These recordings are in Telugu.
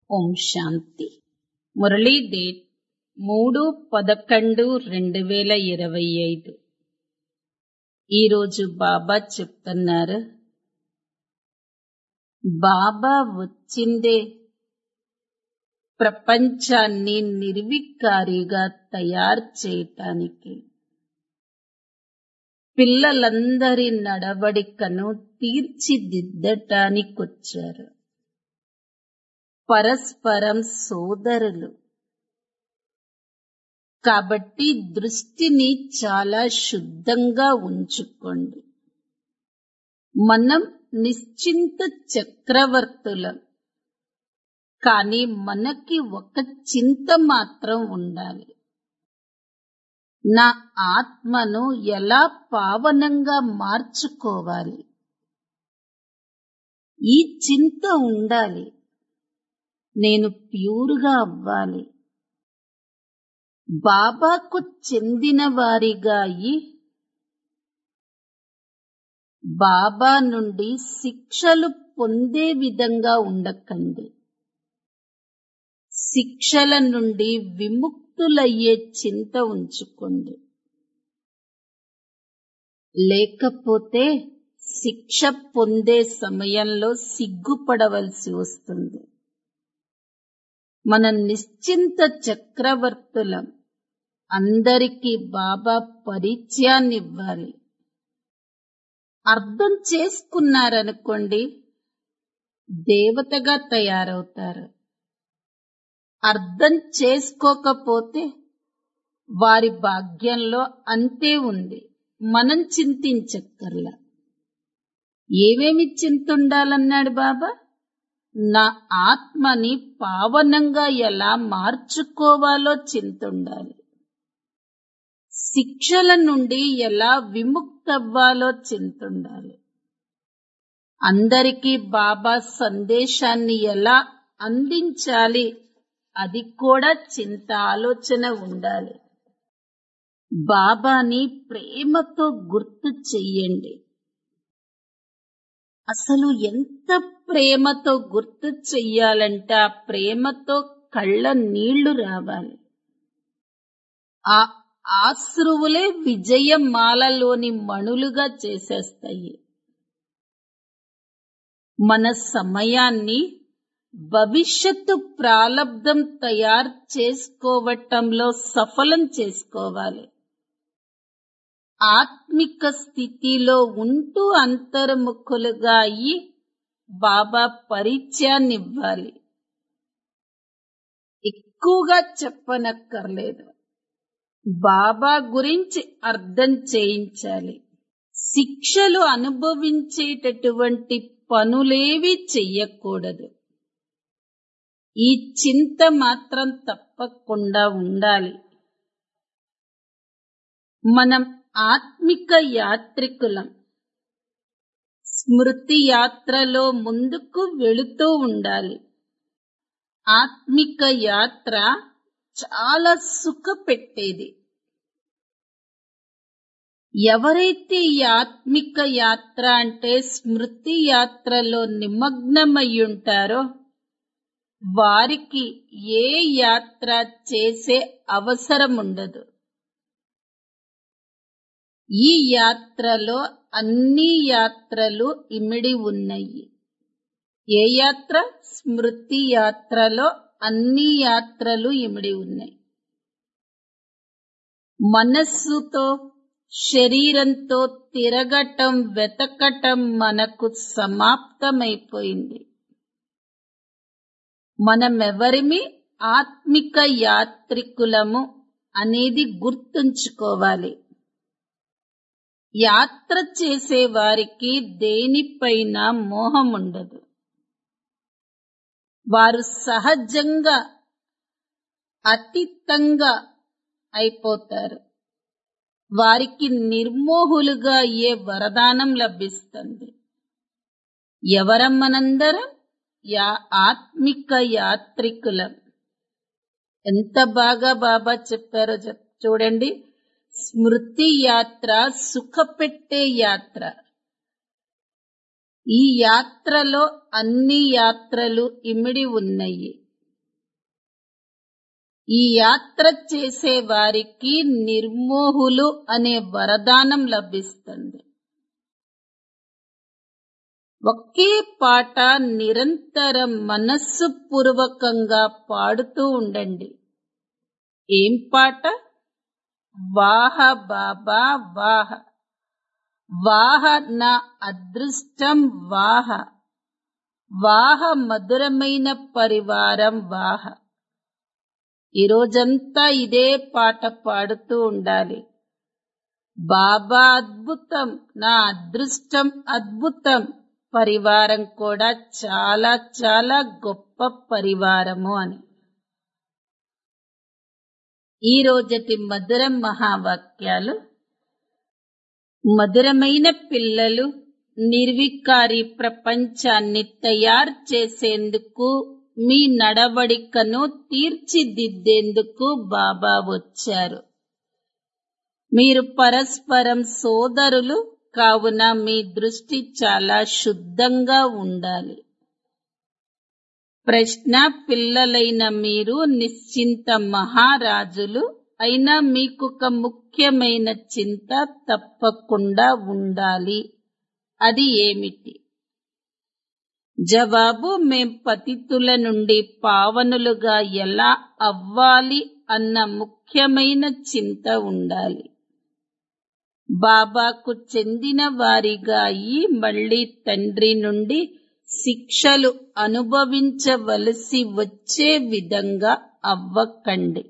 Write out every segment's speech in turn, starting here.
ఓం శాంతి మురళీ డేట్ మూడు పదకొండు రెండు వేల ఇరవై ఐదు ఈరోజు బాబా చెప్తున్నారు బాబా వచ్చిందే ప్రపంచాన్ని నిర్వికారిగా తయారు చేయటానికి పిల్లలందరి నడవడికను తీర్చిదిద్దటానికొచ్చారు పరస్పరం సోదరులు కాబట్టి దృష్టిని చాలా శుద్ధంగా ఉంచుకోండి మనం నిశ్చింత చక్రవర్తులం కానీ మనకి ఒక చింత మాత్రం ఉండాలి నా ఆత్మను ఎలా పావనంగా మార్చుకోవాలి ఈ చింత ఉండాలి నేను ప్యూర్గా అవ్వాలి బాబాకు చెందిన వారిగా అయి బాబా నుండి శిక్షలు పొందే విధంగా ఉండకండి శిక్షల నుండి విముక్తులయ్యే చింత ఉంచుకోండి లేకపోతే శిక్ష పొందే సమయంలో సిగ్గుపడవలసి వస్తుంది మన నిశ్చింత చక్రవర్తులం అందరికీ బాబా పరిచయాన్ని ఇవ్వాలి అర్థం చేసుకున్నారనుకోండి దేవతగా తయారవుతారు అర్థం చేసుకోకపోతే వారి భాగ్యంలో అంతే ఉంది మనం చింతించక్కర్లా ఏమేమి చింతుండాలన్నాడు బాబా నా ఆత్మని పావనంగా ఎలా మార్చుకోవాలో చింతుండాలి శిక్షల నుండి ఎలా విముక్తవ్వాలో చింతుండాలి అందరికీ బాబా సందేశాన్ని ఎలా అందించాలి అది కూడా చింత ఆలోచన ఉండాలి బాబాని ప్రేమతో గుర్తు చెయ్యండి అసలు ఎంత ప్రేమతో గుర్తు చెయ్యాలంటే ఆ ప్రేమతో కళ్ళ నీళ్లు రావాలి ఆ ఆశ్రువులే విజయమాలలోని మణులుగా చేసేస్తాయి మన సమయాన్ని భవిష్యత్తు ప్రాలబ్ధం తయారు చేసుకోవటంలో సఫలం చేసుకోవాలి ఆత్మిక స్థితిలో ఉంటూ అంతర్ముఖులుగా అయ్యి బాబా పరిచయాన్ని ఇవ్వాలి ఎక్కువగా చెప్పనక్కర్లేదు బాబా గురించి అర్థం చేయించాలి శిక్షలు అనుభవించేటటువంటి పనులేవి చెయ్యకూడదు ఈ చింత మాత్రం తప్పకుండా ఉండాలి మనం ఆత్మిక యాత్రికులం స్మృతి యాత్రలో ముందుకు వెళుతూ ఉండాలి ఆత్మిక యాత్ర చాలా సుఖ పెట్టేది ఎవరైతే ఈ ఆత్మిక యాత్ర అంటే స్మృతి యాత్రలో నిమగ్నమై ఉంటారో వారికి ఏ యాత్ర చేసే అవసరం ఉండదు ఈ యాత్రలో అన్ని యాత్రలు ఇమిడి ఉన్నాయి ఏ యాత్ర స్మృతి యాత్రలో అన్ని యాత్రలు ఇమిడి ఉన్నాయి మనస్సుతో శరీరంతో తిరగటం వెతకటం మనకు సమాప్తమైపోయింది మనమెవరిమి ఆత్మిక యాత్రికులము అనేది గుర్తుంచుకోవాలి యాత్ర చేసే వారికి దేనిపైన మోహం ఉండదు వారు సహజంగా అతీతంగా అయిపోతారు వారికి నిర్మోహులుగా అయ్యే వరదానం లభిస్తుంది ఎవరమ్మనందరం యా ఆత్మిక యాత్రికులం ఎంత బాగా బాబా చెప్పారో చూడండి స్మృతి యాత్ర సుఖపెట్టే యాత్ర ఈ యాత్రలో అన్ని యాత్రలు ఇమిడి ఉన్నాయి ఈ యాత్ర చేసే వారికి నిర్మోహులు అనే వరదానం లభిస్తుంది ఒకే పాట నిరంతరం మనస్సు పూర్వకంగా పాడుతూ ఉండండి ఏం పాట వాహ బాబా వాహ వాహ నా అదృష్టం వాహ వాహ మధురమైన పరివారం వాహ ఈ రోజంతా ఇదే పాట పాడుతూ ఉండాలి బాబా అద్భుతం నా అదృష్టం అద్భుతం పరివారం కూడా చాలా చాలా గొప్ప పరివారము అని ఈ రోజటి మధుర మహావాక్యాలు మధురమైన పిల్లలు నిర్వికారి ప్రపంచాన్ని తయారు చేసేందుకు మీ నడవడికను తీర్చిదిద్దేందుకు బాబా వచ్చారు మీరు పరస్పరం సోదరులు కావున మీ దృష్టి చాలా శుద్ధంగా ఉండాలి ప్రశ్న పిల్లలైన మీరు నిశ్చింత మహారాజులు అయినా మీకొక ముఖ్యమైన చింత తప్పకుండా ఉండాలి అది ఏమిటి జవాబు మేం పతితుల నుండి పావనులుగా ఎలా అవ్వాలి అన్న ముఖ్యమైన చింత ఉండాలి బాబాకు చెందిన వారిగా అయి మళ్ళీ తండ్రి నుండి శిక్షలు అనుభవించవలసి వచ్చే విధంగా అవ్వకండి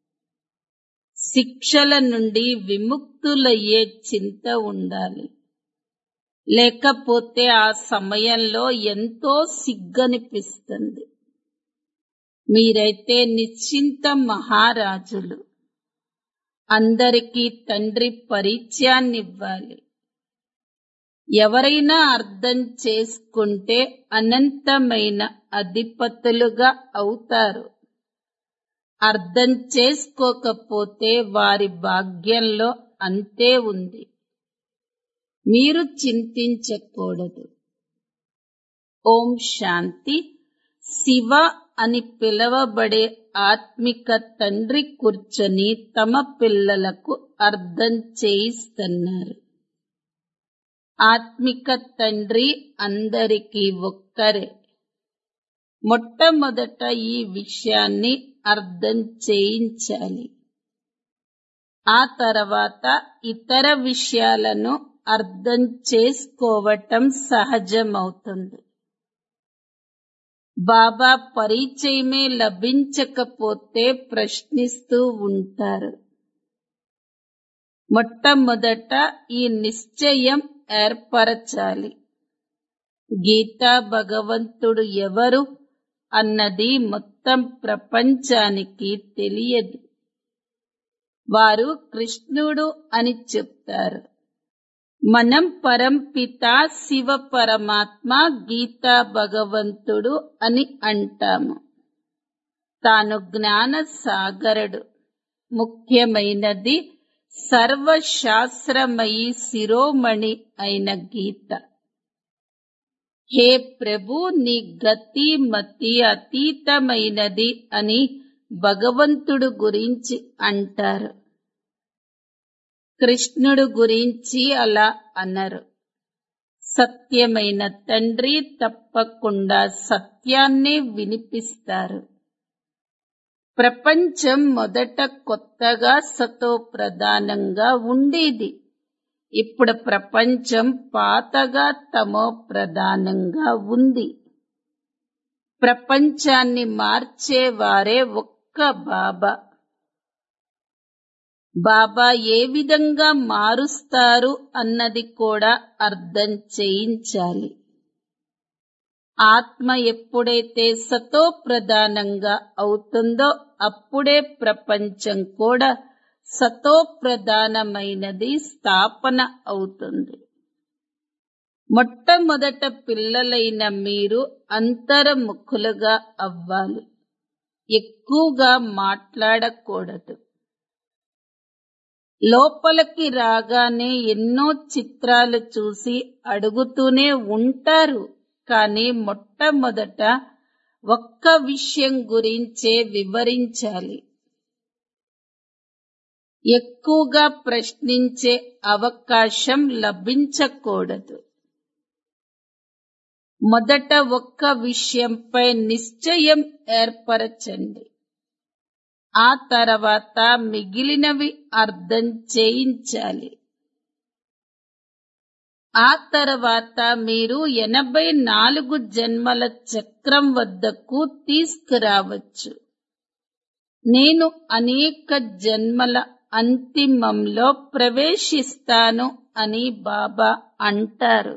శిక్షల నుండి విముక్తులయ్యే చింత ఉండాలి లేకపోతే ఆ సమయంలో ఎంతో సిగ్గనిపిస్తుంది మీరైతే నిశ్చింత మహారాజులు అందరికీ తండ్రి పరిచయాన్నివ్వాలి ఎవరైనా అర్థం చేసుకుంటే అనంతమైన అధిపతులుగా అవుతారు అర్థం చేసుకోకపోతే వారి భాగ్యంలో అంతే ఉంది మీరు చింతించకూడదు ఓం శాంతి శివ అని పిలవబడే ఆత్మిక తండ్రి కూర్చొని తమ పిల్లలకు అర్థం చేయిస్తున్నారు ఆత్మిక తండ్రి అందరికీ ఒక్కరే మొట్టమొదట ఈ విషయాన్ని అర్థం చేయించాలి ఆ తర్వాత ఇతర విషయాలను అర్థం చేసుకోవటం సహజమవుతుంది బాబా పరిచయమే లభించకపోతే ప్రశ్నిస్తూ ఉంటారు మొట్టమొదట ఈ నిశ్చయం ఏర్పరచాలి గీతా భగవంతుడు ఎవరు అన్నది మొత్తం ప్రపంచానికి తెలియదు వారు కృష్ణుడు అని చెప్తారు మనం పరంపిత శివ పరమాత్మ గీతా భగవంతుడు అని అంటాము తాను జ్ఞాన సాగరుడు ముఖ్యమైనది సర్వశాస్త్రమయి శిరోమణి అయిన గీత హే ప్రభు నీ గతి మతి అతీతమైనది అని భగవంతుడు గురించి అంటారు కృష్ణుడు గురించి అలా అనరు సత్యమైన తండ్రి తప్పకుండా సత్యాన్నే వినిపిస్తారు ప్రపంచం మొదట కొత్తగా సతో ప్రధానంగా ఉండేది ఇప్పుడు ప్రపంచం పాతగా తమో ప్రధానంగా ఉంది ప్రపంచాన్ని మార్చేవారే ఒక్క బాబా బాబా ఏ విధంగా మారుస్తారు అన్నది కూడా అర్థం చేయించాలి ఆత్మ ఎప్పుడైతే సతో ప్రధానంగా అవుతుందో అప్పుడే ప్రపంచం కూడా సతో ప్రధానమైనది స్థాపన అవుతుంది మొట్టమొదట పిల్లలైన మీరు అంతర్ముఖులుగా అవ్వాలి ఎక్కువగా మాట్లాడకూడదు లోపలికి రాగానే ఎన్నో చిత్రాలు చూసి అడుగుతూనే ఉంటారు కానీ మొట్టమొదట ఒక్క విషయం గురించే వివరించాలి ఎక్కువగా ప్రశ్నించే అవకాశం లభించకూడదు మొదట ఒక్క విషయంపై నిశ్చయం ఏర్పరచండి ఆ తర్వాత మిగిలినవి అర్థం చేయించాలి ఆ తర్వాత మీరు ఎనభై నాలుగు జన్మల చక్రం వద్దకు తీసుకురావచ్చు నేను అనేక జన్మల అంతిమంలో ప్రవేశిస్తాను అని బాబా అంటారు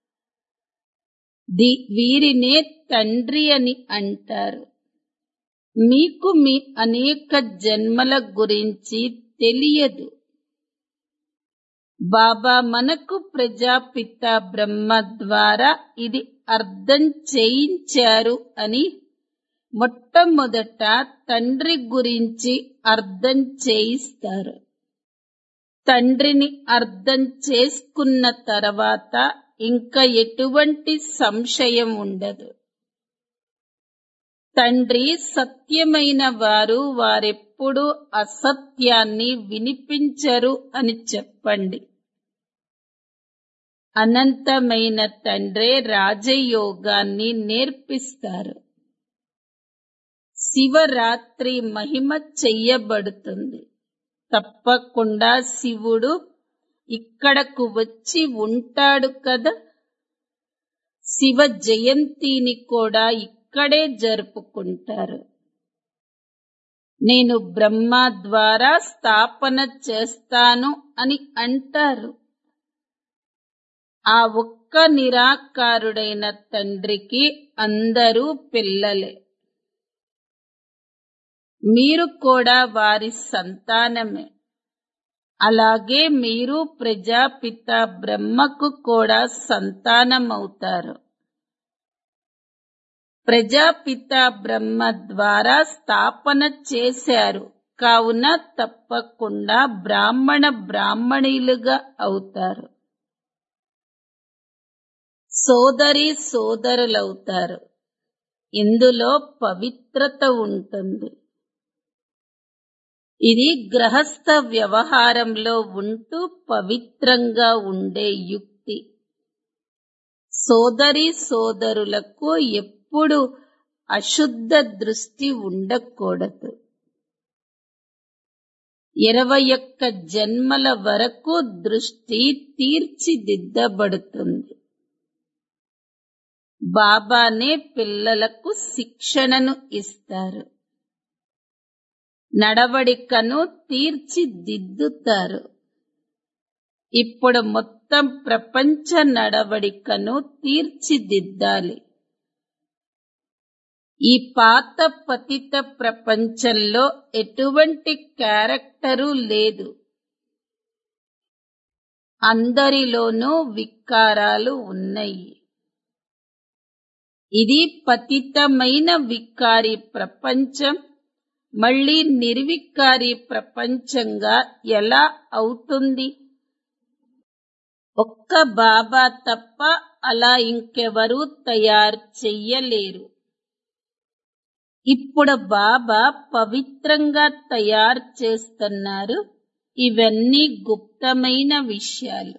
ది వీరినే తండ్రి అని అంటారు మీకు మీ అనేక జన్మల గురించి తెలియదు బాబా మనకు ప్రజాపిత బ్రహ్మ ద్వారా ఇది అర్థం చేయించారు అని మొట్టమొదట తండ్రి గురించి అర్థం చేయిస్తారు తండ్రిని అర్థం చేసుకున్న తర్వాత ఇంకా ఎటువంటి సంశయం ఉండదు తండ్రి సత్యమైన వారు వారెప్పుడూ అసత్యాన్ని వినిపించరు అని చెప్పండి అనంతమైన తండ్రే రాజయోగాన్ని నేర్పిస్తారు శివరాత్రి మహిమ చెయ్యబడుతుంది తప్పకుండా శివుడు ఇక్కడకు వచ్చి ఉంటాడు కదా శివ జయంతిని కూడా ఇక్కడే జరుపుకుంటారు నేను బ్రహ్మ ద్వారా స్థాపన చేస్తాను అని అంటారు ఆ ఒక్క నిరాకారుడైన తండ్రికి అందరూ పిల్లలే మీరు కూడా వారి సంతానమే అలాగే మీరు ప్రజాపిత బ్రహ్మకు కూడా సంతానమవుతారు ప్రజాపిత బ్రహ్మ ద్వారా స్థాపన చేశారు కావున తప్పకుండా బ్రాహ్మణ బ్రాహ్మణీలుగా అవుతారు సోదరి సోదరులవుతారు ఇందులో పవిత్రత ఉంటుంది ఇది గ్రహస్థ వ్యవహారంలో ఉంటూ పవిత్రంగా ఉండే యుక్తి సోదరి సోదరులకు ఎప్పుడు అశుద్ధ దృష్టి ఉండకూడదు ఇరవై ఒక్క జన్మల వరకు దృష్టి తీర్చిదిద్దబడుతుంది బాబానే పిల్లలకు శిక్షణను ఇస్తారు నడవడికను తీర్చిదిద్దుతారు ఇప్పుడు మొత్తం ప్రపంచ నడవడికను తీర్చిదిద్దాలి ఈ పాత పతిత ప్రపంచంలో ఎటువంటి క్యారెక్టరు లేదు అందరిలోనూ వికారాలు ఉన్నాయి ఇది పతితమైన వికారి ప్రపంచం మళ్ళీ నిర్వికారి ప్రపంచంగా ఎలా అవుతుంది ఒక్క బాబా తప్ప అలా ఇంకెవరూ తయారు చెయ్యలేరు ఇప్పుడు బాబా పవిత్రంగా తయారు చేస్తున్నారు ఇవన్నీ గుప్తమైన విషయాలు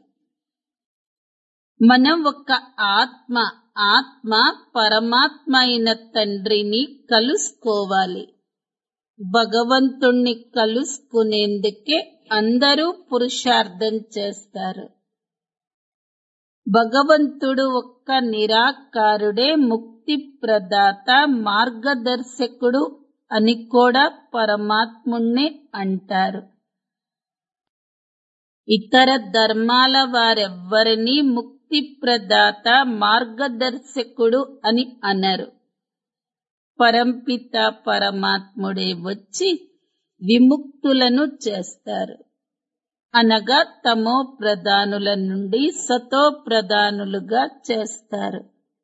మనం ఒక ఆత్మ ఆత్మ పరమాత్మ అయిన తండ్రిని కలుసుకోవాలి భగవంతుణ్ణి కలుసుకునేందుకే అందరూ పురుషార్థం చేస్తారు భగవంతుడు ఒక్క నిరాకారుడే ముక్తి ప్రదాత మార్గదర్శకుడు అని కూడా పరమాత్ముణ్ణి అంటారు ఇతర ధర్మాల వారెవ్వరినీ ముక్తి ప్రదాత మార్గదర్శకుడు అని అనరు పరంపిత పరమాత్ముడే వచ్చి విముక్తులను చేస్తారు అనగా తమో ప్రధానుల నుండి సతో ప్రధానులుగా చేస్తారు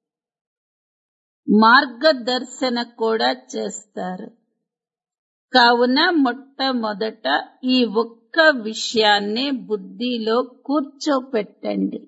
మార్గదర్శన కూడా చేస్తారు కావున మొట్టమొదట ఈ ఒక్క విషయాన్నే బుద్ధిలో కూర్చోపెట్టండి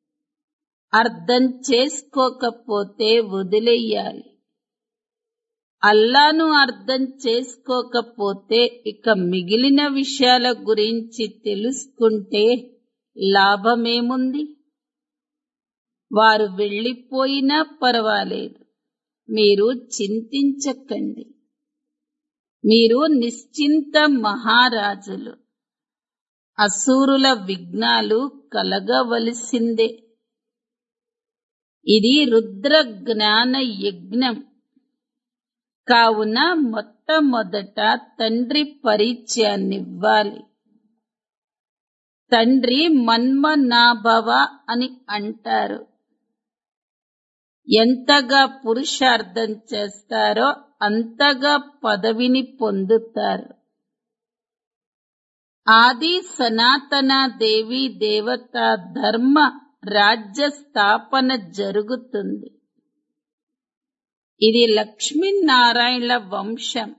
అర్థం చేసుకోకపోతే వదిలేయాలి అల్లాను అర్థం చేసుకోకపోతే ఇక మిగిలిన విషయాల గురించి తెలుసుకుంటే లాభమేముంది వారు వెళ్ళిపోయినా పర్వాలేదు మీరు చింతించకండి మీరు నిశ్చింత మహారాజులు అసూరుల విఘ్నాలు కలగవలసిందే ఇది రుద్ర జ్ఞాన యజ్ఞం కావున మొట్టమొదట తండ్రి పరిచయాన్నివ్వాలి తండ్రి మన్మనాభవ అని అంటారు ఎంతగా పురుషార్థం చేస్తారో అంతగా పదవిని పొందుతారు ఆది సనాతన దేవి దేవత ధర్మ రాజ్య స్థాపన జరుగుతుంది ఇది లక్ష్మీనారాయణల వంశం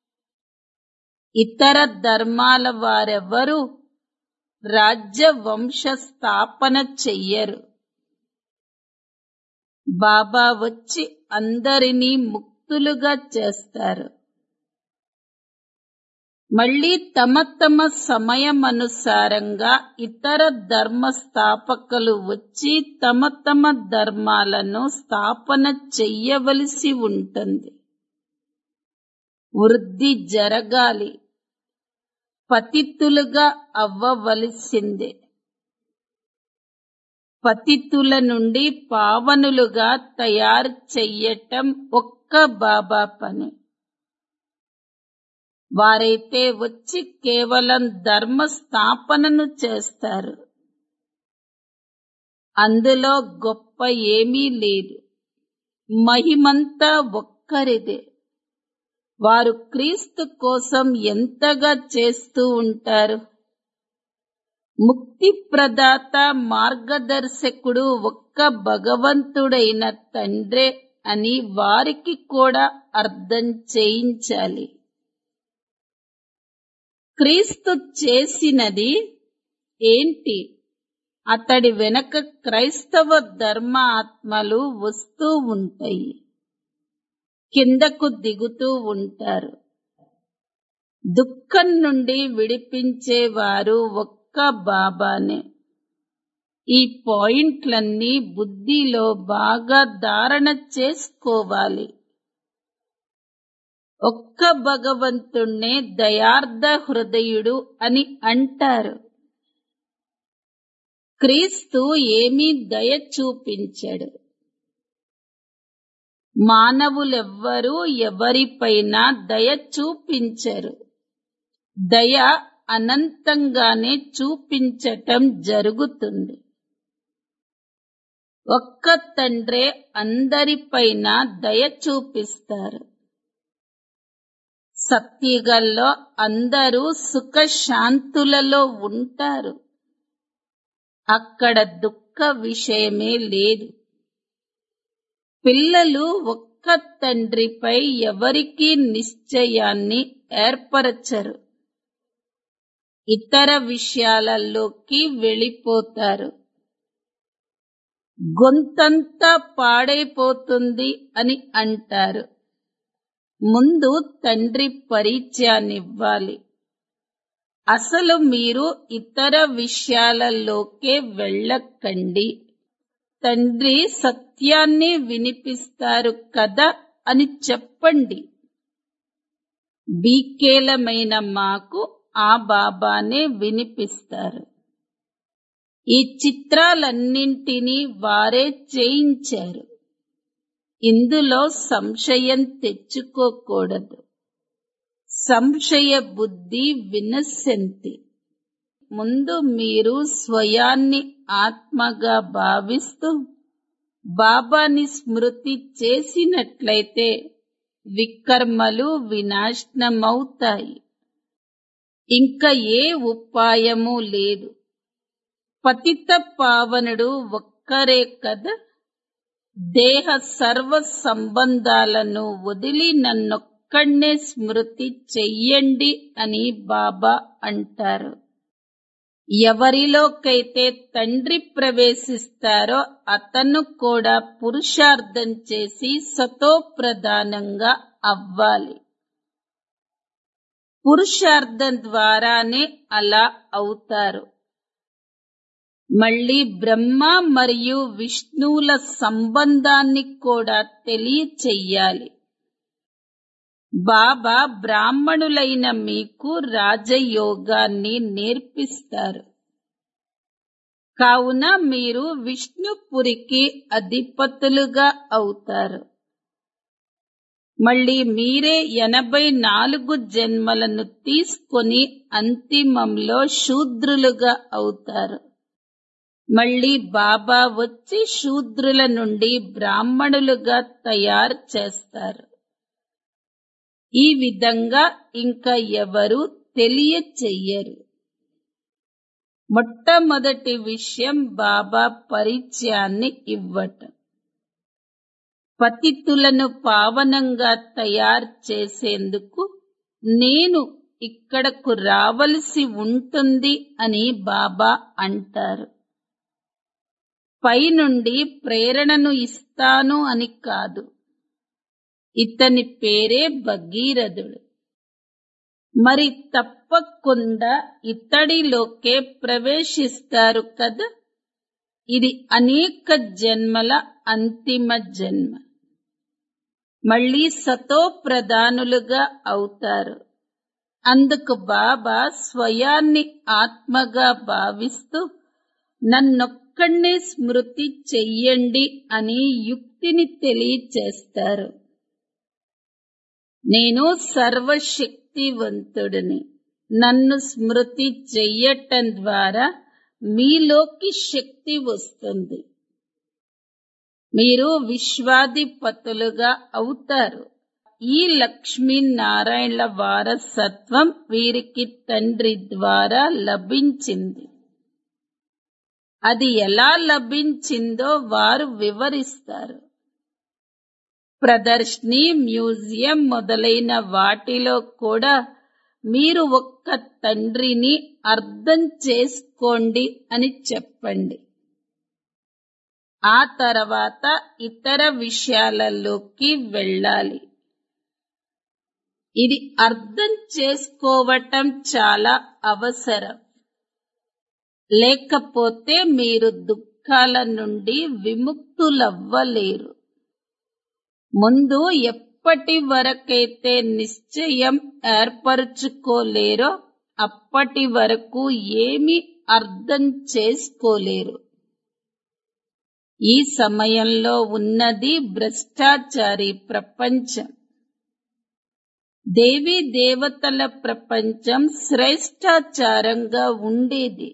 ఇతర ధర్మాల వారెవరూ రాజ్య వంశ స్థాపన చెయ్యరు బాబా వచ్చి అందరినీ ముక్తులుగా చేస్తారు మళ్ళీ తమ తమ సమయమనుసారంగా ఇతర ధర్మ స్థాపకులు వచ్చి తమ తమ ధర్మాలను స్థాపన చెయ్యవలసి ఉంటుంది వృద్ధి జరగాలి పతితులుగా అవ్వవలసిందే పతితుల నుండి పావనులుగా తయారు చెయ్యటం ఒక్క బాబా పని వారైతే వచ్చి కేవలం ధర్మ స్థాపనను చేస్తారు అందులో గొప్ప ఏమీ లేదు మహిమంతా ఒక్కరిదే వారు క్రీస్తు కోసం ఎంతగా చేస్తూ ఉంటారు ముక్తి ప్రదాత మార్గదర్శకుడు ఒక్క భగవంతుడైన తండ్రే అని వారికి కూడా అర్థం చేయించాలి క్రీస్తు చేసినది ఏంటి అతడి వెనక క్రైస్తవ ధర్మ ఆత్మలు వస్తూ ఉంటాయి కిందకు దిగుతూ ఉంటారు దుఃఖం నుండి విడిపించేవారు ఒక్క బాబానే ఈ పాయింట్లన్నీ బుద్ధిలో బాగా ధారణ చేసుకోవాలి ఒక్క భగవంతుణ్ణే దయార్థ హృదయుడు అని అంటారు క్రీస్తు ఏమీ దయ చూపించడు మానవులెవ్వరూ ఎవరిపైన దయ చూపించరు దయ అనంతంగానే చూపించటం జరుగుతుంది ఒక్క తండ్రే అందరిపైన దయ చూపిస్తారు సత్యుగల్లో అందరూ సుఖశాంతులలో ఉంటారు అక్కడ దుఃఖ విషయమే లేదు పిల్లలు ఒక్క తండ్రిపై ఎవరికీ నిశ్చయాన్ని ఏర్పరచరు ఇతర విషయాలలోకి వెళ్ళిపోతారు గొంతంతా పాడైపోతుంది అని అంటారు ముందు తండ్రి పరిచయాన్నివ్వాలి అసలు మీరు ఇతర విషయాలలోకే వెళ్ళకండి తండ్రి సత్యాన్ని వినిపిస్తారు కదా అని చెప్పండి బీకేలమైన మాకు ఆ బాబానే వినిపిస్తారు ఈ చిత్రాలన్నింటినీ వారే చేయించారు ఇందులో సంశయం తెచ్చుకోకూడదు సంశయ బుద్ధి వినశంతి ముందు మీరు స్వయాన్ని ఆత్మగా భావిస్తూ బాబాని స్మృతి చేసినట్లయితే వికర్మలు వినాశనమవుతాయి ఇంకా ఏ ఉపాయము లేదు పతిత పావనుడు ఒక్కరే కదా దేహ సర్వ సంబంధాలను వదిలి నన్నొక్కడే స్మృతి చెయ్యండి అని బాబా అంటారు ఎవరిలోకైతే తండ్రి ప్రవేశిస్తారో అతను కూడా పురుషార్థం చేసి సతో ప్రధానంగా అవ్వాలి పురుషార్థం ద్వారానే అలా అవుతారు మళ్ళీ బ్రహ్మ మరియు విష్ణువుల సంబంధాన్ని కూడా తెలియచెయ్యాలి బాబా బ్రాహ్మణులైన మీకు రాజయోగాన్ని నేర్పిస్తారు కావున మీరు విష్ణుపురికి అధిపతులుగా అవుతారు మళ్ళీ మీరే ఎనభై నాలుగు జన్మలను తీసుకొని అంతిమంలో శూద్రులుగా అవుతారు మళ్ళీ బాబా వచ్చి శూద్రుల నుండి బ్రాహ్మణులుగా తయారు చేస్తారు ఈ విధంగా ఇంకా ఎవరు తెలియచెయ్యరు మొట్టమొదటి విషయం బాబా పరిచయాన్ని ఇవ్వటం పతితులను పావనంగా తయారు చేసేందుకు నేను ఇక్కడకు రావలసి ఉంటుంది అని బాబా అంటారు పైనుండి ప్రేరణను ఇస్తాను అని కాదు ఇతని పేరే భగీరథుడు మరి తప్పకుండా ఇతడిలోకే ప్రవేశిస్తారు కదా ఇది అనేక జన్మల అంతిమ జన్మ మళ్ళీ సతో ప్రధానులుగా అవుతారు అందుకు బాబా స్వయాన్ని ఆత్మగా భావిస్తూ నన్నొక్కడే స్మృతి చెయ్యండి అని యుక్తిని తెలియచేస్తారు నేను సర్వశక్తివంతుడిని నన్ను స్మృతి చెయ్యటం ద్వారా మీలోకి శక్తి వస్తుంది మీరు విశ్వాధిపతులుగా అవుతారు ఈ లక్ష్మీనారాయణల వారసత్వం వీరికి తండ్రి ద్వారా లభించింది అది ఎలా లభించిందో వారు వివరిస్తారు ప్రదర్శని మ్యూజియం మొదలైన వాటిలో కూడా మీరు ఒక్క తండ్రిని అర్థం చేసుకోండి అని చెప్పండి ఆ తర్వాత ఇతర విషయాలలోకి వెళ్ళాలి ఇది అర్థం చేసుకోవటం చాలా అవసరం లేకపోతే మీరు దుఃఖాల నుండి విముక్తులవ్వలేరు ముందు ఎప్పటి వరకైతే నిశ్చయం ఏర్పరచుకోలేరో అప్పటి వరకు ఏమి అర్థం చేసుకోలేరు ఈ సమయంలో ఉన్నది భ్రష్టాచారి ప్రపంచం దేవీ దేవతల ప్రపంచం శ్రేష్టాచారంగా ఉండేది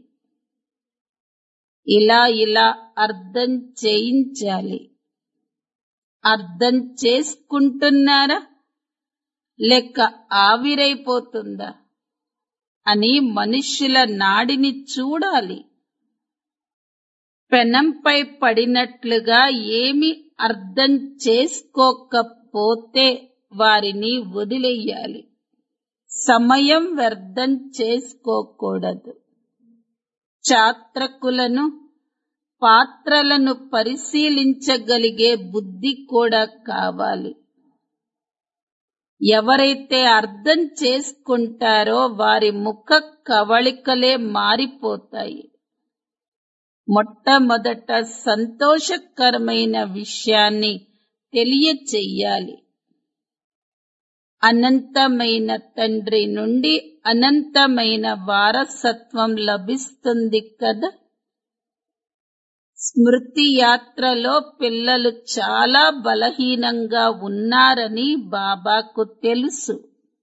ఇలా ఇలా అర్థం చేయించాలి అర్థం చేసుకుంటున్నారా లేక ఆవిరైపోతుందా అని మనుష్యుల నాడిని చూడాలి పెనంపై పడినట్లుగా ఏమి అర్థం చేసుకోకపోతే వారిని వదిలేయాలి సమయం వ్యర్థం చేసుకోకూడదు చాత్రకులను పాత్రలను పరిశీలించగలిగే బుద్ధి కూడా కావాలి ఎవరైతే అర్థం చేసుకుంటారో వారి ముఖ కవళికలే మారిపోతాయి మొట్టమొదట సంతోషకరమైన విషయాన్ని తెలియచెయ్యాలి అనంతమైన తండ్రి నుండి అనంతమైన వారసత్వం లభిస్తుంది కదా స్మృతి యాత్రలో పిల్లలు చాలా బలహీనంగా ఉన్నారని బాబాకు తెలుసు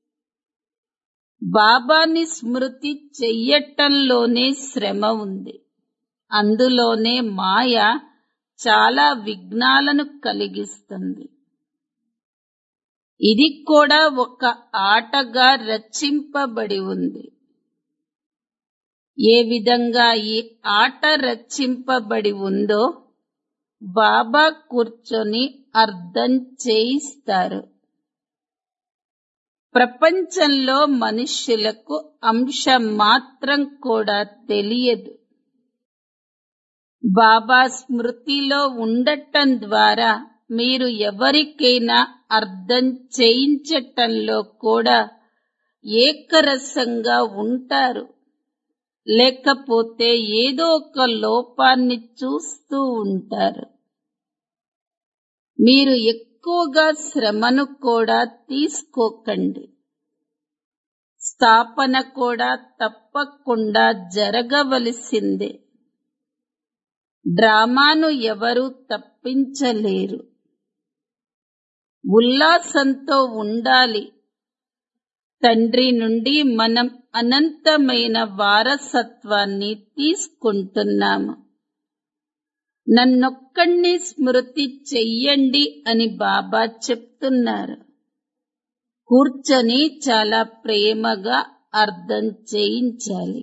బాబాని స్మృతి చెయ్యటంలోనే శ్రమ ఉంది అందులోనే మాయ చాలా విఘ్నాలను కలిగిస్తుంది ఇది కూడా ఒక ఆటగా రచింపబడి ఉంది ఏ విధంగా ఈ ఆట రచింపబడి ఉందో బాబా కూర్చొని అర్థం చేయిస్తారు ప్రపంచంలో మనుష్యులకు అంశ మాత్రం కూడా తెలియదు బాబా స్మృతిలో ఉండటం ద్వారా మీరు ఎవరికైనా అర్థం చేయించటంలో కూడా ఏకరసంగా ఉంటారు లేకపోతే ఏదో ఒక లోపాన్ని చూస్తూ ఉంటారు మీరు ఎక్కువగా శ్రమను కూడా తీసుకోకండి స్థాపన కూడా తప్పకుండా జరగవలసిందే డ్రామాను ఎవరూ తప్పించలేరు ఉల్లాసంతో ఉండాలి తండ్రి నుండి మనం అనంతమైన వారసత్వాన్ని తీసుకుంటున్నాము నన్నొక్కడిని స్మృతి చెయ్యండి అని బాబా చెప్తున్నారు కూర్చొని చాలా ప్రేమగా అర్థం చేయించాలి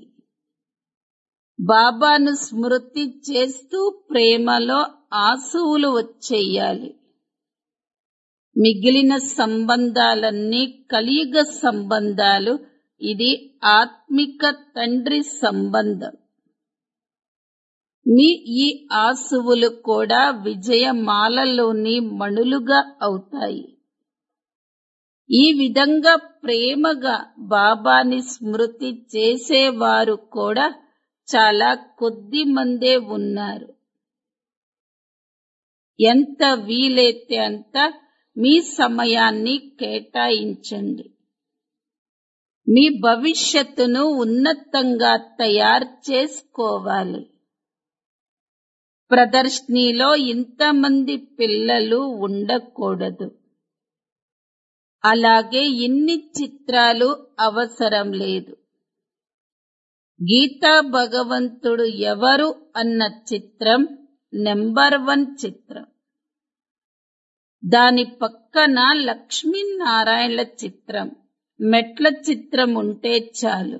బాబాను స్మృతి చేస్తూ ప్రేమలో ఆసువులు వచ్చేయాలి మిగిలిన సంబంధాలన్నీ కలియుగ సంబంధాలు ఇది ఆత్మిక తండ్రి సంబంధం మీ ఈ ఆసువులు కూడా విజయమాలలోని మణులుగా అవుతాయి ఈ విధంగా ప్రేమగా బాబాని స్మృతి చేసేవారు కూడా చాలా కొద్ది మందే ఉన్నారు ఎంత వీలైతే అంత మీ సమయాన్ని కేటాయించండి మీ భవిష్యత్తును ఉన్నతంగా తయారు చేసుకోవాలి ప్రదర్శనలో ఇంతమంది పిల్లలు ఉండకూడదు అలాగే ఇన్ని చిత్రాలు అవసరం లేదు గీతా భగవంతుడు ఎవరు అన్న చిత్రం నెంబర్ వన్ చిత్రం దాని పక్కన లక్ష్మీనారాయణల చిత్రం మెట్ల చిత్రం ఉంటే చాలు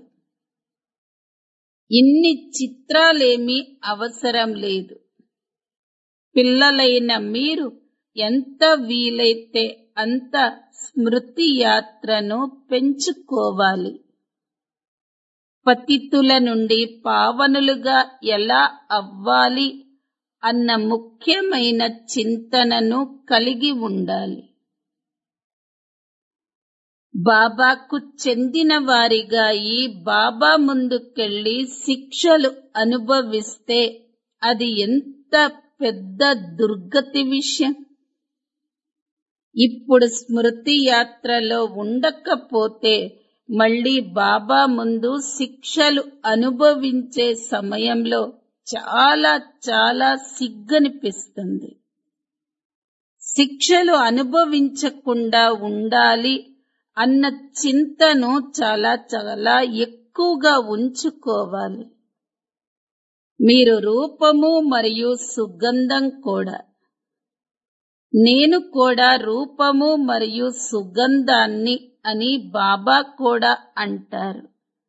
ఇన్ని చిత్రాలేమీ అవసరం లేదు పిల్లలైన మీరు ఎంత వీలైతే అంత స్మృతి యాత్రను పెంచుకోవాలి పతితుల నుండి పావనులుగా ఎలా అవ్వాలి అన్న ముఖ్యమైన చింతనను కలిగి ఉండాలి బాబాకు చెందిన వారిగా ఈ బాబా ముందుకెళ్లి శిక్షలు అనుభవిస్తే అది ఎంత పెద్ద దుర్గతి విషయం ఇప్పుడు స్మృతి యాత్రలో ఉండకపోతే మళ్ళీ బాబా ముందు శిక్షలు అనుభవించే సమయంలో చాలా చాలా సిగ్గనిపిస్తుంది శిక్షలు అనుభవించకుండా ఉండాలి అన్న చింతను చాలా చాలా ఎక్కువగా ఉంచుకోవాలి మీరు రూపము మరియు సుగంధం కూడా నేను కూడా రూపము మరియు సుగంధాన్ని అని బాబా కూడా అంటారు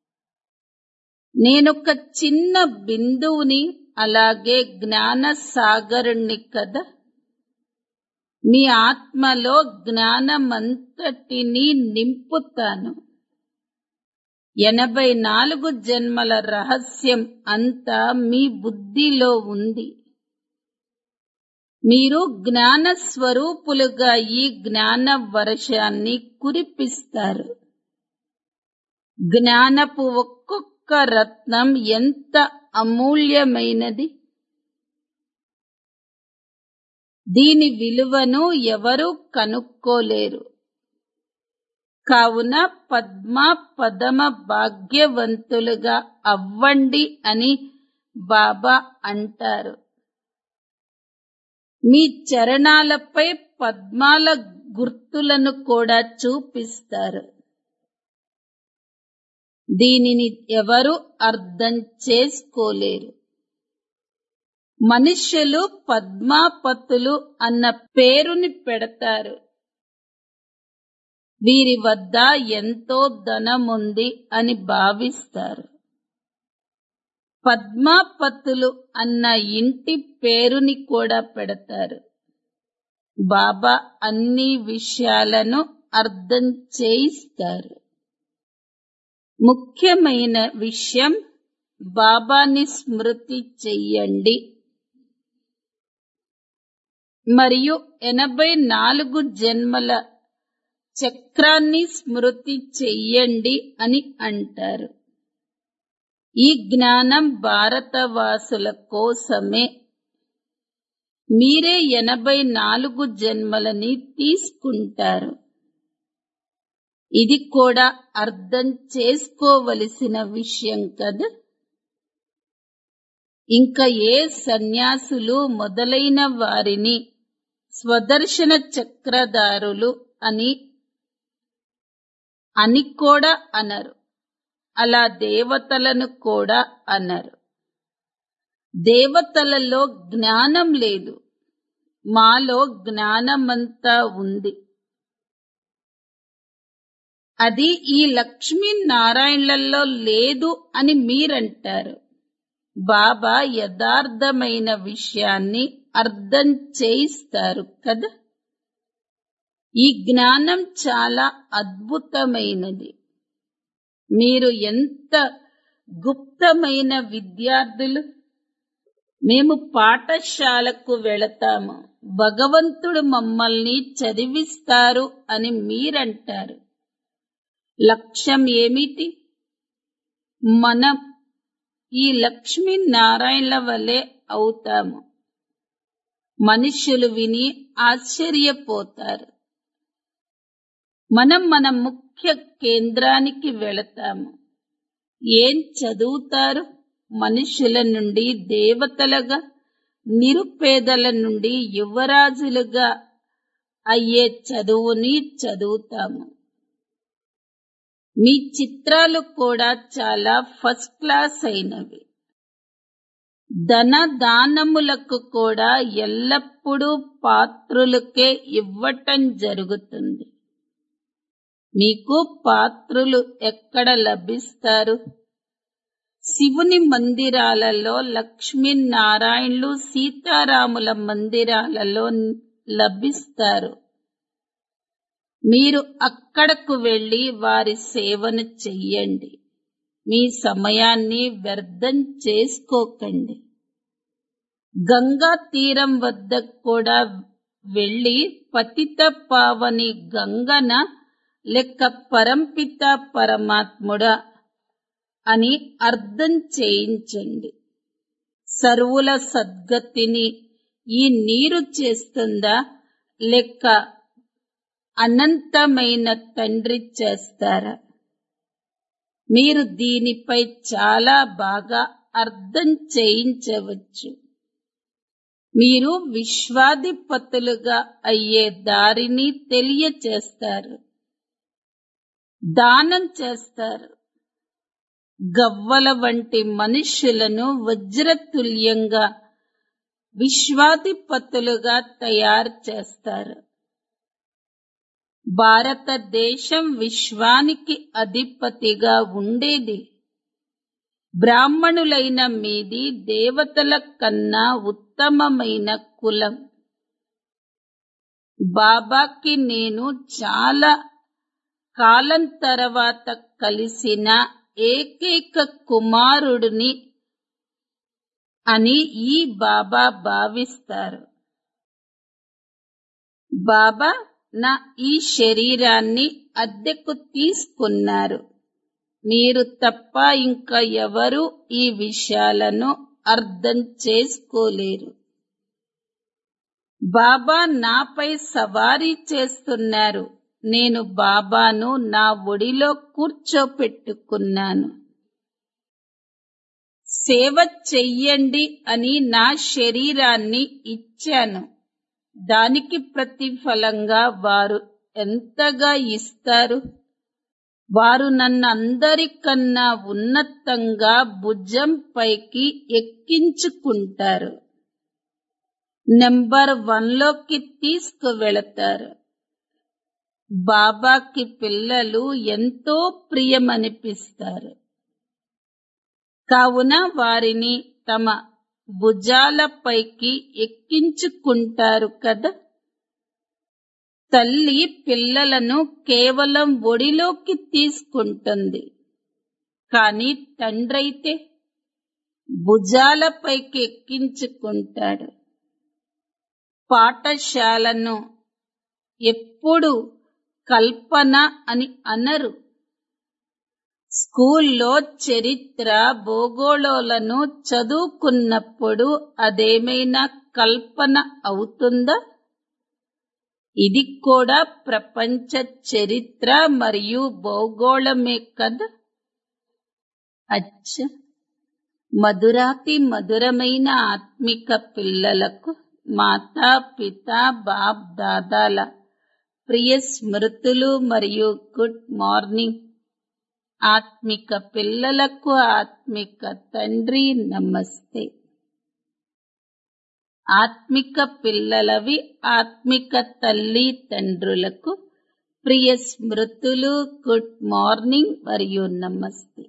నేనొక చిన్న బిందువుని అలాగే జ్ఞాన సాగరుణ్ణి కదా మీ ఆత్మలో జ్ఞానమంతటిని నింపుతాను ఎనభై నాలుగు జన్మల రహస్యం అంతా మీ బుద్ధిలో ఉంది మీరు జ్ఞాన స్వరూపులుగా ఈ జ్ఞాన వర్షాన్ని కురిపిస్తారు జ్ఞానపు ఒక్కొక్క రత్నం ఎంత అమూల్యమైనది దీని విలువను ఎవరూ కనుక్కోలేరు కావున పద్మ పదమ భాగ్యవంతులుగా అవ్వండి అని బాబా అంటారు మీ చరణాలపై పద్మాల గుర్తులను కూడా చూపిస్తారు దీనిని ఎవరు అర్థం చేసుకోలేరు మనుష్యులు పద్మాపతులు అన్న పేరుని పెడతారు వీరి వద్ద ఎంతో ధనముంది అని భావిస్తారు పద్మాపతులు అన్న ఇంటి పేరుని కూడా పెడతారు బాబా అన్ని విషయాలను అర్థం చేయిస్తారు ముఖ్యమైన విషయం బాబాని స్మృతి చెయ్యండి మరియు ఎనభై నాలుగు జన్మల చక్రాన్ని స్మృతి చెయ్యండి అని అంటారు ఈ జ్ఞానం భారతవాసుల కోసమే మీరే ఎనభై నాలుగు జన్మలని తీసుకుంటారు ఇది కూడా అర్థం చేసుకోవలసిన విషయం కదా ఇంకా ఏ సన్యాసులు మొదలైన వారిని స్వదర్శన చక్రధారులు అని అని కూడా అనరు అలా దేవతలను కూడా అనరు దేవతలలో జ్ఞానం లేదు మాలో జ్ఞానమంతా ఉంది అది ఈ లక్ష్మీనారాయణలలో లేదు అని మీరంటారు బాబా యథార్థమైన విషయాన్ని అర్థం చేయిస్తారు కదా ఈ జ్ఞానం చాలా అద్భుతమైనది మీరు ఎంత గుప్తమైన విద్యార్థులు మేము పాఠశాలకు వెళతాము భగవంతుడు మమ్మల్ని చదివిస్తారు అని మీరంటారు లక్ష్యం ఏమిటి మనం ఈ లక్ష్మీ నారాయణల వలె అవుతాము మనుష్యులు విని ఆశ్చర్యపోతారు మనం మన ముఖ్య కేంద్రానికి వెళతాము ఏం చదువుతారు మనుషుల నుండి దేవతలుగా నిరుపేదల నుండి యువరాజులుగా అయ్యే చదువుని చదువుతాము మీ చిత్రాలు కూడా చాలా ఫస్ట్ క్లాస్ అయినవి ధన దానములకు కూడా ఎల్లప్పుడూ పాత్రులకే ఇవ్వటం జరుగుతుంది మీకు పాత్రులు ఎక్కడ లభిస్తారు శివుని మందిరాలలో లక్ష్మీనారాయణులు సీతారాముల మందిరాలలో లభిస్తారు మీరు అక్కడకు వెళ్లి వారి సేవను చెయ్యండి మీ సమయాన్ని వ్యర్థం చేసుకోకండి గంగా తీరం వద్ద కూడా వెళ్లి పతిత పావని గంగన లెక్క పరంపిత పరమాత్ముడా అని అర్థం చేయించండి సర్వుల సద్గతిని ఈ నీరు చేస్తుందా లెక్క అనంతమైన తండ్రి చేస్తారా మీరు దీనిపై చాలా బాగా అర్థం చేయించవచ్చు మీరు విశ్వాధిపతులుగా అయ్యే దారిని తెలియచేస్తారు దానం చేస్తారు గవ్వల వంటి మనుష్యులను వజ్రతుల్యంగా విశ్వాధిపతులుగా తయారు చేస్తారు భారతదేశం విశ్వానికి అధిపతిగా ఉండేది బ్రాహ్మణులైన మీది దేవతల కన్నా ఉత్తమమైన కులం బాబాకి నేను చాలా కాలం తర్వాత కలిసిన ఏకైక కుమారుడిని అని ఈ బాబా భావిస్తారు బాబా నా ఈ శరీరాన్ని అద్దెకు తీసుకున్నారు మీరు తప్ప ఇంకా ఎవరు ఈ విషయాలను అర్థం చేసుకోలేరు బాబా నాపై సవారీ చేస్తున్నారు నేను బాబాను నా ఒడిలో కూర్చోపెట్టుకున్నాను సేవ చెయ్యండి అని నా శరీరాన్ని ఇచ్చాను దానికి ప్రతిఫలంగా వారు ఎంతగా ఇస్తారు వారు నన్ను అందరికన్నా ఉన్నతంగా భుజం పైకి ఎక్కించుకుంటారు నెంబర్ వన్లోకి తీసుకువెళతారు బాబాకి పిల్లలు ఎంతో ప్రియమనిపిస్తారు కావున వారిని తమ భుజాలపైకి ఎక్కించుకుంటారు కదా తల్లి పిల్లలను కేవలం ఒడిలోకి తీసుకుంటుంది కాని తండ్రైతే భుజాలపైకి ఎక్కించుకుంటాడు పాఠశాలను ఎప్పుడు కల్పన అని అనరు స్కూల్లో చరిత్ర భూగోళాలను చదువుకున్నప్పుడు అదేమైనా కల్పన అవుతుందా ఇది కూడా ప్రపంచ చరిత్ర మరియు భూగోళమే కదా అచ్చ మధురాతి మధురమైన ఆత్మిక పిల్లలకు మాతా పిత బాప్ దాదాల ప్రియ స్మృతులు మరియు గుడ్ మార్నింగ్ ఆత్మిక పిల్లలకు ఆత్మిక తండ్రి నమస్తే ఆత్మిక పిల్లలవి ఆత్మిక తల్లి తండ్రులకు ప్రియ స్మృతులు గుడ్ మార్నింగ్ మరియు నమస్తే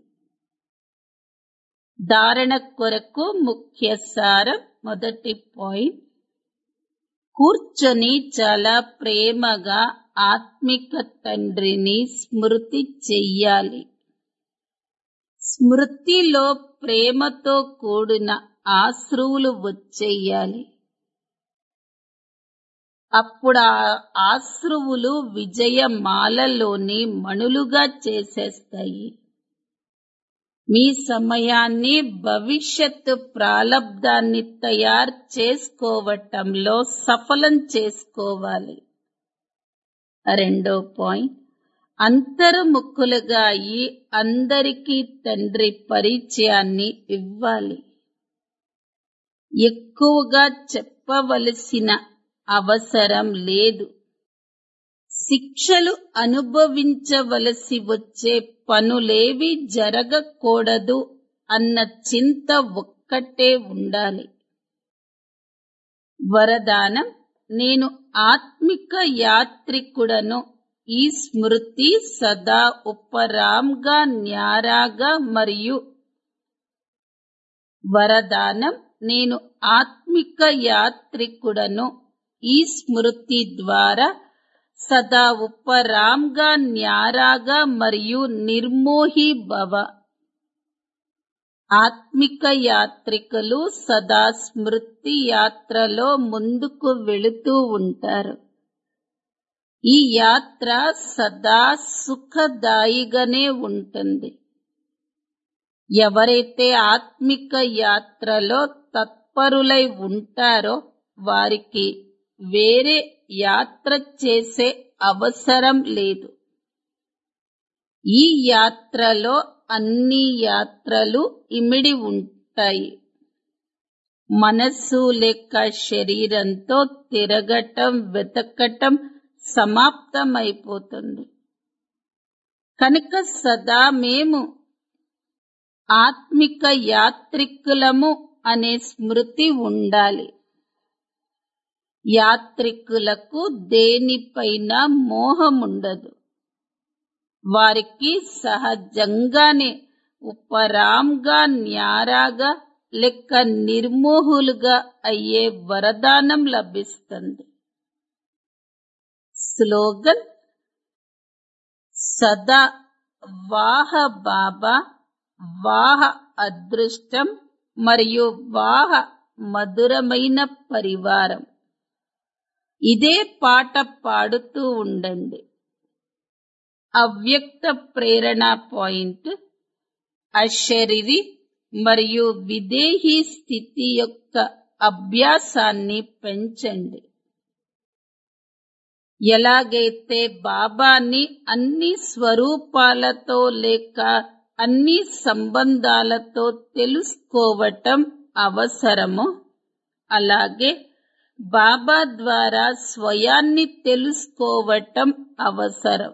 ధారణ కొరకు ముఖ్య సారం మొదటి పాయింట్ కూర్చొని చాలా ప్రేమగా ఆత్మిక తండ్రిని స్మృతి చెయ్యాలి స్మృతిలో ప్రేమతో కూడిన ఆశ్రువులు వచ్చేయాలి అప్పుడు ఆ ఆశ్రువులు విజయమాలలోని మణులుగా చేసేస్తాయి మీ సమయాన్ని భవిష్యత్తు ప్రాలబ్ధాన్ని తయారు చేసుకోవటంలో సఫలం చేసుకోవాలి రెండో పాయింట్ అంతర్ముఖులుగా అయి అందరికీ తండ్రి పరిచయాన్ని ఇవ్వాలి ఎక్కువగా చెప్పవలసిన అవసరం లేదు శిక్షలు అనుభవించవలసి వచ్చే పనులేవి జరగకూడదు అన్న చింత ఒక్కటే ఉండాలి వరదానం నేను ఆత్మిక యాత్రికుడను ఈ స్మృతి సదా ఉపరాంగా న్యారాగా మరియు వరదానం నేను ఆత్మిక యాత్రికుడను ఈ స్మృతి ద్వారా సదా ఉపరాంగా న్యారాగా మరియు నిర్మోహి భవ ఆత్మిక యాత్రికులు సదా స్మృతి యాత్రలో ముందుకు వెళుతూ ఉంటారు ఈ యాత్ర సదా సుఖదాయిగానే ఉంటుంది ఎవరైతే ఆత్మిక యాత్రలో తత్పరులై ఉంటారో వారికి వేరే యాత్ర చేసే అవసరం లేదు ఈ యాత్రలో అన్ని యాత్రలు ఇమిడి ఉంటాయి మనస్సు లేక శరీరంతో తిరగటం వెతకటం సమాప్తమైపోతుంది కనుక సదా మేము ఆత్మిక యాత్రికులము అనే స్మృతి ఉండాలి యాత్రికులకు దేనిపైన మోహముండదు వారికి సహజంగానే ఉపరాంగా న్యారాగా లెక్క నిర్మోహులుగా అయ్యే వరదానం లభిస్తుంది స్లోగన్ సదా వాహ బాబా వాహ అదృష్టం మరియు వాహ మధురమైన పరివారం ఇదే పాట పాడుతూ ఉండండి అవ్యక్త ప్రేరణ పాయింట్ అశరీరి మరియు విదేహీ స్థితి యొక్క అభ్యాసాన్ని పెంచండి ఎలాగైతే బాబాని అన్ని స్వరూపాలతో లేక అన్ని సంబంధాలతో తెలుసుకోవటం అవసరమో అలాగే బాబా ద్వారా స్వయాన్ని తెలుసుకోవటం అవసరం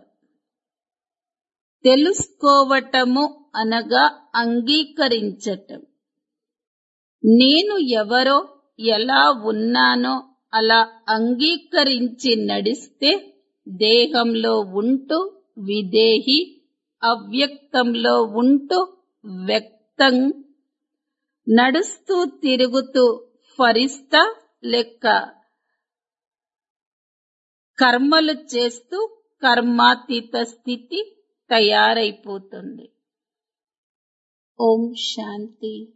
తెలుసుకోవటము అనగా అంగీకరించటం నేను ఎవరో ఎలా ఉన్నానో అలా అంగీకరించి నడిస్తే దేహంలో ఉంటూ విదేహి అవ్యక్తంలో ఉంటూ వ్యక్తం నడుస్తూ తిరుగుతూ ఫరిస్తా లెక్క కర్మలు చేస్తూ కర్మాతీత స్థితి తయారైపోతుంది ఓం శాంతి